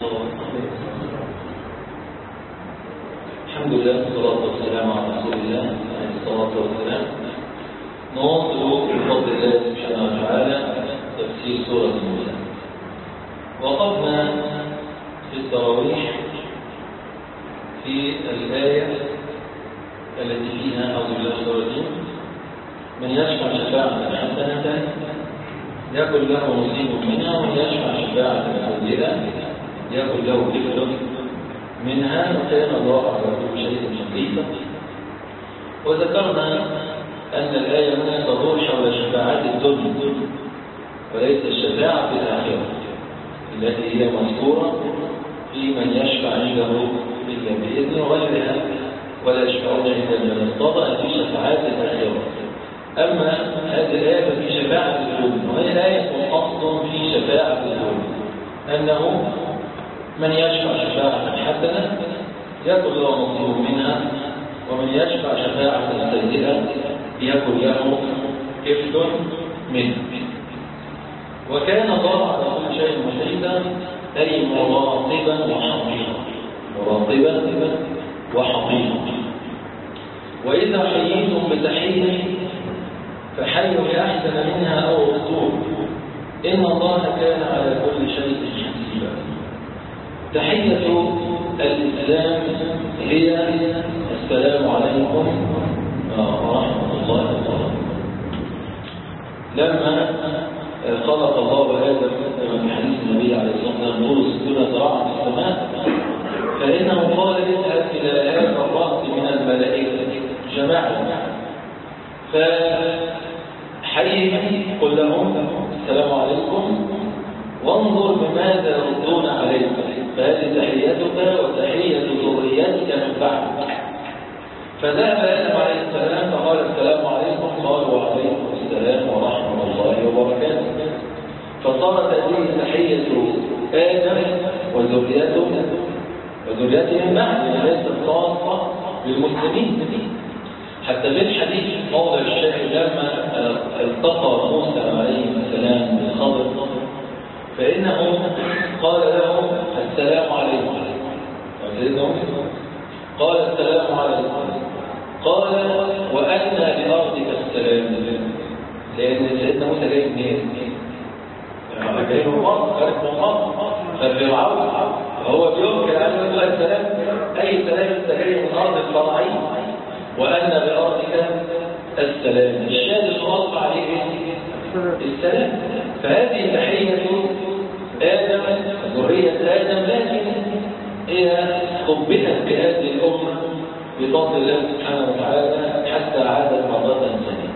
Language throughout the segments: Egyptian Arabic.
الحمد لله والصلاة والسلام على رسول الله عليه الصلاة والسلام نواصل بفضل الله سبحانه وتعالى تفسير سورة موسى وقفنا في التراويح في الآية التي فيها أعوذ بالله من الرجيم من يشفع شفاعة حسنة يكن له نصيب منها ومن يشفع شفاعة سيئة يكن له كفل منها وكان الله على كل شيء حقيقة وذكرنا أن الآية هنا تدور حول شفاعات الدنيا وليس الشفاعة في الآخرة التي هي مذكورة في من يشفع عنده إلا بإذن غيرها ولا يشفعون إلا من ارتضى في شفاعات الآخرة أما هذه الآية ففي شفاعة الدنيا وهي آية أصل في شفاعة الدنيا أنه من يشفع شفاعة حسنة يكن له نصيب منها ومن يشفع شفاعة سيئة يكن له كفل منه وكان الله على كل شيء محيطا أي مراقبا وحقيقا مراقبا وحقيقا وإذا حييتم بتحية فحيوا بأحسن منها أو ردوه إن الله كان على كل شيء حسيبا تحية الإسلام هي السلام عليكم ورحمة الله وبركاته لما خلق الله آدم كما في حديث النبي عليه الصلاة والسلام نور السكونة زراعة في السماء فإنه قال اذهب إلى هذا الرأس من الملائكة جماعة فحيهم قل لهم السلام عليكم وانظر بماذا يردون عليك فهذه تحيتك وتحية ذريتك من بعدك فذهب آدم عليه السلام فقال السلام عليكم قالوا وعليكم السلام ورحمة الله وبركاته فصارت هذه تحية آدم وذريته وذريته من بعد ليست خاصة بالمسلمين حتى في الحديث موضع الشاهد لما التقى موسى عليه السلام بالخضر فإنه قال له السلام عليكم قال السلام عليكم قال وأنا بأرضك السلام لأن سيدنا موسى جاي منين؟ جاي من مصر خارج من مصر ففرعون هو بينكر عليه يقول السلام أي سلام أنت جاي من أرض الفراعين وأنا بأرضك السلام الشاهد الأصل عليه السلام فهذه تحية آدم ذرية آدم لكن هي قبلت بهذه الأمة بفضل الله سبحانه وتعالى حتى عادت مرة ثانية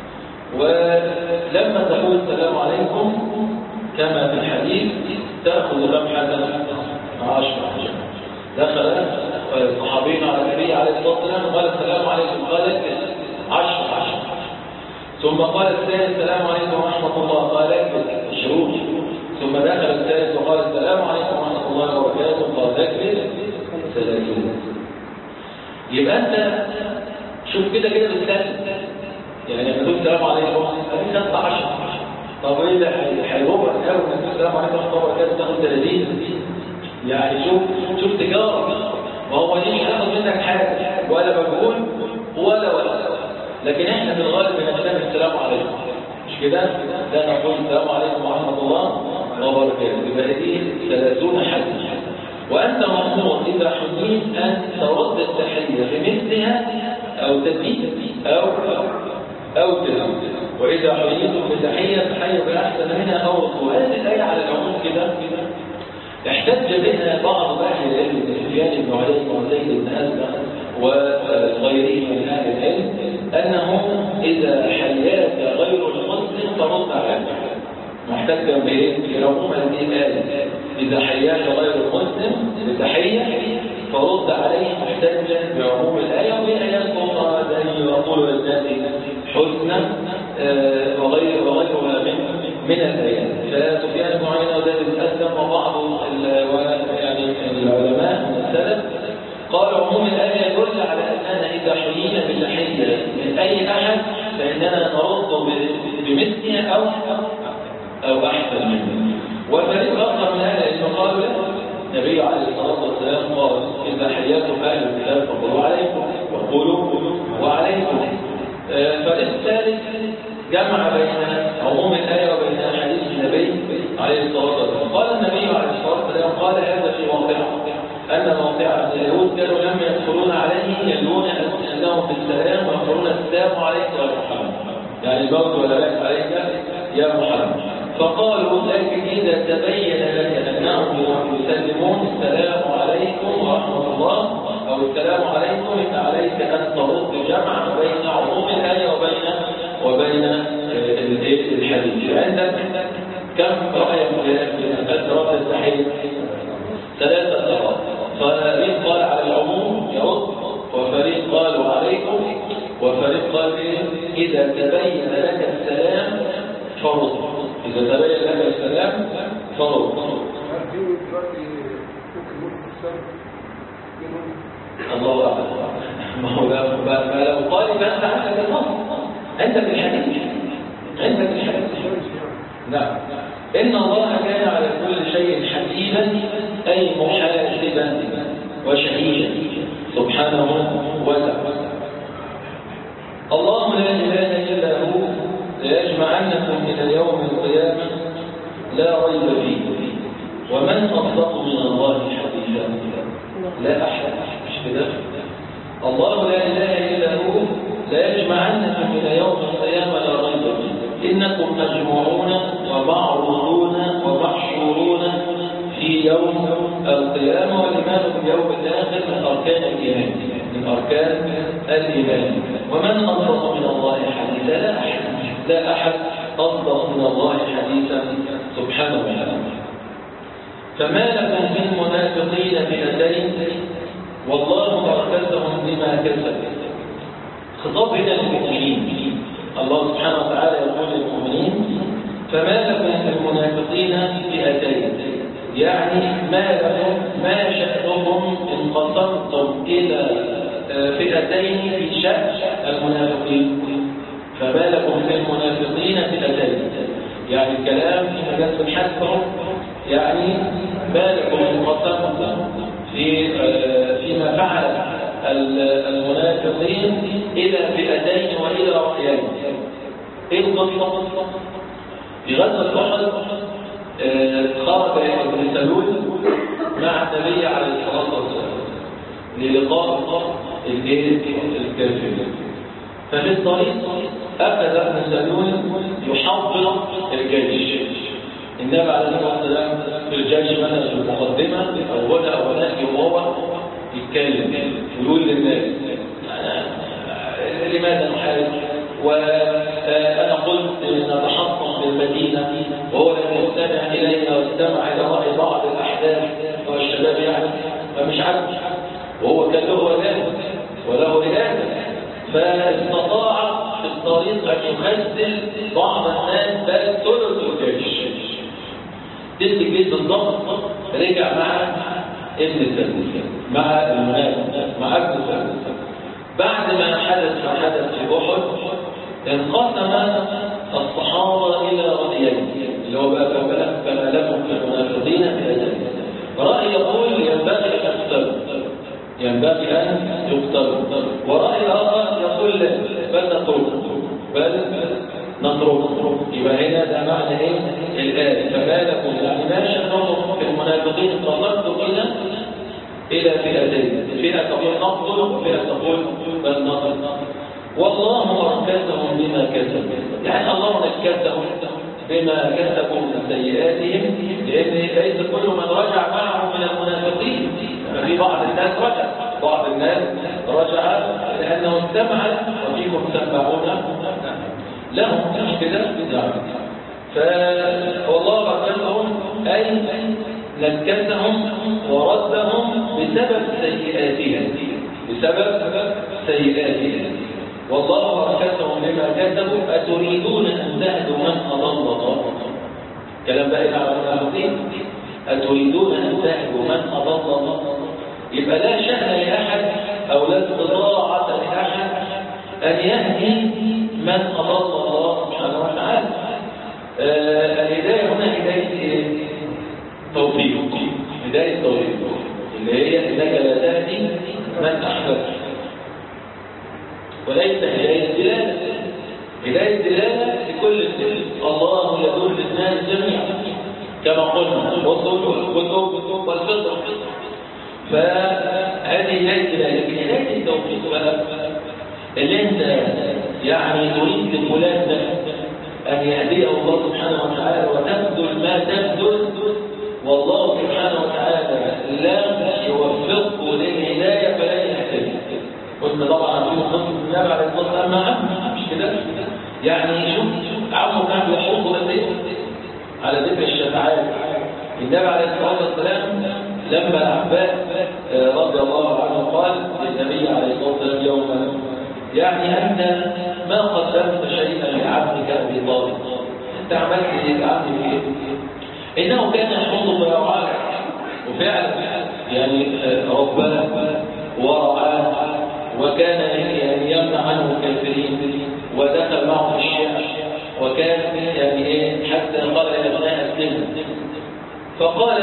ولما تقول السلام عليكم كما في الحديث تأخذ لمحة عشرة دخل الصحابين على النبي عليه الصلاة والسلام قال السلام عليكم قال عشرة عشرة ثم قال الثاني السلام عليكم ورحمة الله قال عشرون ثم دخل الثالث وقال السلام عليكم ورحمة الله وبركاته قال ذكر ثلاثون يبقى أنت شوف كده كده بالسلم يعني لما تقول السلام عليكم هذه خمسة عشر طب ايه ده هيغبر قوي انك تقول السلام عليكم ورحمة الله وبركاته تاخد 30 يعني شوف شوف تجارة وهو دي مش هياخد منك حاجة ولا مجهول ولا ولا لكن احنا في الغالب بنتكلم السلام عليكم مش كده لا نقول السلام عليكم ورحمة الله وبركاته يبقى دي 30 حديث وأنت مأمور إذا حديث أن ترد التحية بمثلها أو تزيد أو أو, أو تزيد وإذا حييتم بتحية فحيوا بأحسن منها أو رسول هذه الآية على العموم كده احتج بها بعض أهل العلم سفيان بن علي وزيد بن أسلم وغيره من أهل العلم أنه إذا حياك غير المسلم فرد عليك محتجا بايه؟ بعموم هذه الآية إذا حياك غير المسلم بتحية فرد عليه محتجا بعموم الآية وهي آيات أخرى زي يقول للناس حسنا آه وغير وغيرها من من الآيات فسفيان بن عيينة وزيد بن أسلم وبعض يعني العلماء من السلف قال عموم الآية يدل على أننا إذا حيينا بتحية من أي أحد فإننا نرد بمثلها أو أو أحسن منه وفريق آخر من أهل العلم قالوا النبي عليه الصلاة والسلام قال إذا حياكم أهل الكتاب فقولوا عليكم وقولوا وعليكم فالإثم الثالث جمع بين عموم الآية وبين حديث النبي عليه الصلاة والسلام قال النبي عليه الصلاة والسلام قال هذا في واقع أن موقع اليهود كانوا لما يدخلون عليه يلون ألسنتهم بالسلام ويقولون السلام عليك يا محمد يعني الموت ولا لك عليك يا محمد فقالوا لكن إذا تبين لك أنهم يسلمون السلام عليكم ورحمة الله أو السلام عليكم إن عليك أن ترد جمع بين عموم الآية وبين وبين الحديث عندك كم رأي في مسألة رد التحية ثلاثة مرات فريق قال على العموم يرد وفريق قالوا عليكم وفريق قال إذا تبين لك السلام فرد إذا تبين لك السلام فرد الله أعلم ما هو ما لو قال فأنت عندك النص عندك الحديث عندك الحديث نعم إن الله كان على كل شيء حسيبا أي محاسبا وشهيدا سبحانه وتعالى الله لا إله إلا هو ليجمعنكم إلى يوم القيامة لا ريب فيه ومن أصدق من الله حديثا لا أحد مش كده الله لا إله إلا هو ليجمعنكم إلى يوم القيامة لا ريب فيه إنكم مجموعون ومعروضون ومحشورون في يوم القيامة والإيمان باليوم الآخر من أركان الإيمان من أركان الإيمان ومن أصدق من الله حديثا لا أحد لا أحد أصدق من الله حديثا سبحانه وتعالى فما لكم من منافقين فئتين والله أركزهم بما كسبوا خطاب هنا للمؤمنين الله سبحانه وتعالى يقول للمؤمنين فما لكم للمنافقين فئتين يعني ما لكم ما شأنكم انقسمتم إلى فئتين في شأن المنافقين فما لكم للمنافقين فئتين يعني الكلام في مجال الحسر يعني ما لكم انقسمتم في فيما فعل المنافقين إلى فئتين وإلى رأيين إيه القصة؟ في غزوة أحد خرج ابن سلول مع النبي عليه الصلاة والسلام للقاء الكافرين ففي الطريق أخذ ابن سلول يحضر الجيش النبي عليه الصلاة والسلام في الجيش مثلا في المقدمة أولا أولا وهو يتكلم ويقول للناس لماذا نحارب وأنا قلت نتحطم بالمدينة وهو لم يستمع إلينا واستمع إلى رأي بعض الأحداث والشباب يعني فمش عارف وهو كان له رجال وله رجال فاستطاع في الطريق أن يخزن بعض الناس بل ثلث الجيش تلت الجيش بالضبط رجع مع ابن سلول مع المنافق مع ابن سلول بعد ما حدث ما حدث في احد انقسم الصحابه الى رايين اللي هو بقى فما لكم في المنافقين فئتين راي يقول ينبغي ان يقتلوا ينبغي ان يقتلوا وراي اخر يقول لا بل نتركه بل نتركه يبقى هنا ده معنى ايه الايه فما لكم يعني ما شأنهم في المنافقين انتصرتم الى إلى فئتين فئة تقول نقتل وفئة تقول بل نقتل والله أركزهم بما كسبوا يعني الله نكسهم بما كسبوا من سيئاتهم لأن ليس كل من رجع معه من المنافقين ففي بعض الناس رجع بعض الناس رجع لأنه استمع وفيكم سمعون لهم مش كده نعم فوالله أركزهم أي نكسهم وردهم بسبب سيئاتهم بسبب سيئاتهم والله أركسهم لما كسبوا أتريدون أن تهدوا من أضل الله كلام بقى على المنافقين أتريدون أن تهدوا من أضل الله يبقى لا شأن لأحد أو لا استطاعة لأحد أن يهدي من أضل الله سبحانه وتعالى آه الهداية هنا هداية توفيق هداية التوفيق اللي هي إنك لا تهدي من أحببت وليس هداية دلالة هداية دلالة لكل الناس الله يدل الناس جميعا كما قلنا والصلح والكتب والفطر فهذه هداية دلالة لكن هداية التوفيق بقى اللي انت يعني تريد لفلان ده أن يهديه الله سبحانه وتعالى وتبذل ما تبذل والله سبحانه وتعالى لم يوفقه للهداية فلن يهتدي قلنا طبعا عارفين قصة النبي عليه الصلاة والسلام مع عمه مش كده؟ يعني شوف عمه كان بيحوطه بس ايه؟ على ذكر الشفاعات النبي عليه الصلاة والسلام لما العباس رضي الله عنه قال للنبي عليه الصلاة والسلام يوما يعني أنت ما قدمت شيئا لعبدك أبي طالب أنت عملت إيه لعبدك إيه إنه كان يحوط برعاك وفعلا يعني رباه ورعاه وكان يعني يمنع عنه الكافرين ودخل معه في الشيعة وكان يعني ايه حتى قال يا ابناء السن فقال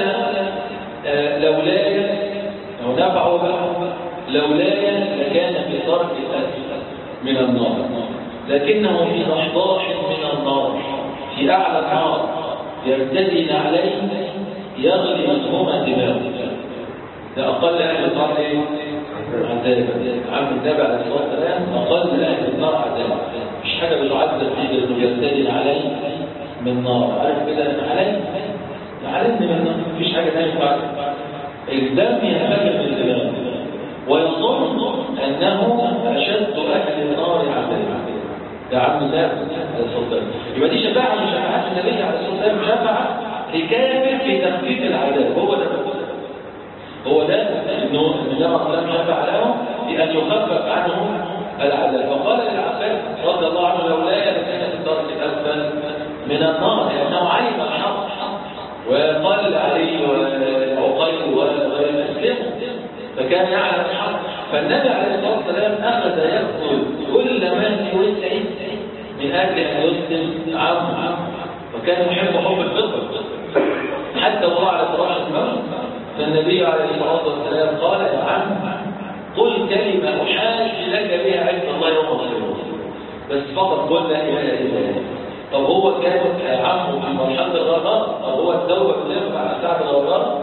لولاي او نفعه لولاي لكان في ترك الاسفل من النار لكنه في ضحضاح من النار في اعلى النار يرتدي عليه يغلي منهما دماغه ده اقل اهل النار ايه عذاب عم النبي عليه الصلاه والسلام اقل اهل النار عذاب مش حاجه بتعذب فيه انه يرتدي عليه من نار عارف كده ان عليه عليه من النار مفيش حاجه ثانيه تعذب الدم ينفجر من الدماغ ويظن انه اشد اهل النار عذابا ده عم النبي عليه الصلاه والسلام يبقى دي شفاعه من شفاعات النبي عليه الصلاه والسلام شفاعه لكافر في تخفيف العذاب هو ده هو ده انه النبي صلى الله عليه وسلم شفع له بان يخفف عنهم العذاب فقال للعباس رضي الله عنه لولاي لكان في الدرك الاسفل من النار لانه علم الحق وقال عليه وعقيل وغير اسلموا فكان يعلم الحق فالنبي عليه الصلاه والسلام اخذ يقتل كل من في وسعه من اجل ان يسلم عمه وكان يحب حب الفطر حتى وهو على فراش الموت فالنبي عليه الصلاة والسلام قال يا عم قل كلمة أحاج لك بها عند الله يوم القيامة بس فقط قل لا إله إلا الله طب هو كان عمه في مرحلة الغرغار طب هو التوبة تنفع على ساعة الغرغار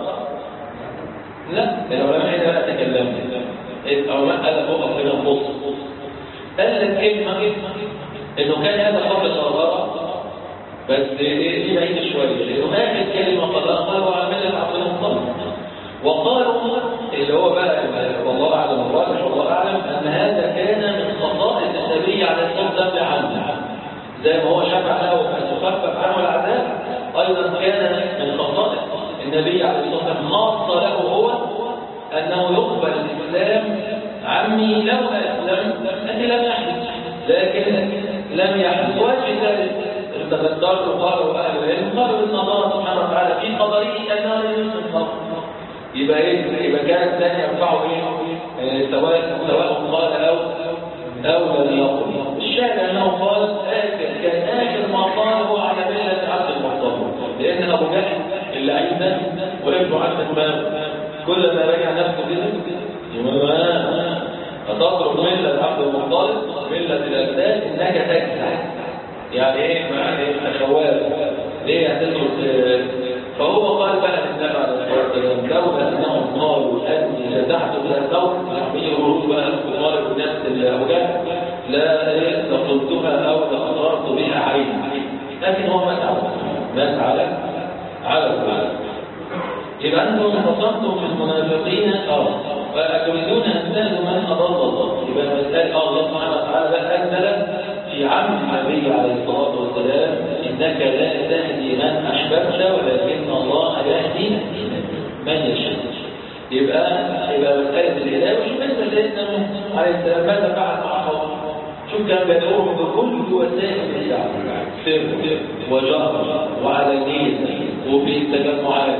لا العلماء هنا لا تكلمت العلماء قال فوق كده نص قال لك كلمة انه كان هذا قبل الغرغار بس دي بعيد شويه لانه اخر كلمه قالها قالوا على مله عبد المطلب وقالوا اللي هو بقى والله اعلم الراجح والله اعلم ان هذا كان من خصائص النبي عليه الصلاه والسلام عنه زي ما هو شفع له ان يخفف عنه العذاب ايضا كان من خصائص النبي عليه الصلاه والسلام خاصه له هو انه يقبل الاسلام عمي لو اسلم انت لم يحدث لكن لم يحدث وجه ذلك تذكرت قالوا اهل العلم قالوا ان الله سبحانه وتعالى في قدره انه يسلم الخلق يبقى ايه يبقى كان الثاني ينفعه ايه سواء سواء قال او او لم يقل الشاهد انه قال اخر كان اخر ما قاله على مله عبد المطلب لان ابو جهل اللي عند وابنه عبد المال كل ما رجع نفسه كده يقول له فتترك مله عبد المطلب مله الاجداد انك تجزع يعني ايه معنى التخوال ليه هتدرس فهو قال بقى النبي عليه الصلاه والسلام لولا انهم قالوا اني فتحت الى الموت يعملوا بقى الكفار والناس الاولاد لا لقلتها او لاضررت بها عيني لكن هو مات على مات على على الوعد يبقى انتم انتصرتم في المنافقين اه فتريدون ان تهدوا من اضل الله يبقى المسألة الله سبحانه وتعالى بقى انزل في عم النبي عليه الصلاه والسلام انك لا تهدي من احببت ولكن الله يهدي من يشاء يبقى يبقى مساله الهدايه وشوف انت سيدنا عليه السلام ماذا فعل مع قومه شوف كان بيدعوهم بكل وسائل الدعوه سر وجهر وعلانيه وفي التجمعات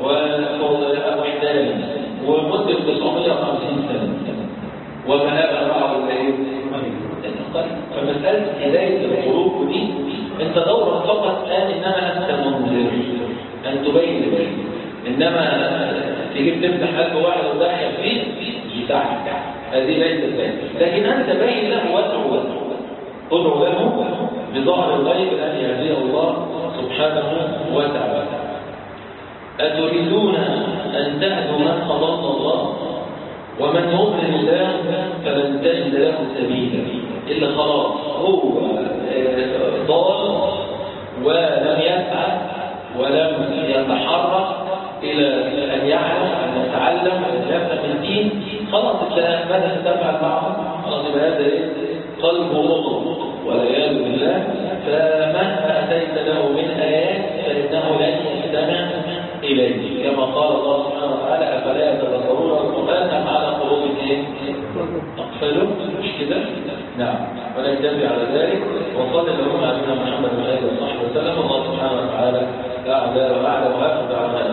ووحدان ومدة 950 سنة وما أبى معه الايه؟ فمسألة هداية القلوب دي انت دورك فقط الآن إنما أنت منذر أن تبين إنما تفتح قلب واحد وتدخل فيه يتعب هذه ليست ذلك لكن أنت بين له وادعو ادعو له بظهر الغيب أن يهديه الله سبحانه وتعالى أتريدون أن تهدوا من أضل الله ومن يضلل الله فلن تجد له سبيلا إلا خلاص هو ضال ولم يسعى ولم يتحرك إلى أن يعلم أن يتعلم أن يفهم الدين خلاص انت ماذا تفعل معه؟ خلاص يبقى هذا إيه؟ قلبه مغلق والعياذ بالله فمهما أتيت له من آيات فإنه لن يستمع إليه كما قال الله سبحانه وتعالى أفلا يتذكرون القرآن أم على قلوب أقفلوا مش كده؟ نعم ونكتفي على ذلك وصلى اللهم على محمد وآله وصحبه وسلم الله سبحانه وتعالى أعلى وأعلم وأخذ على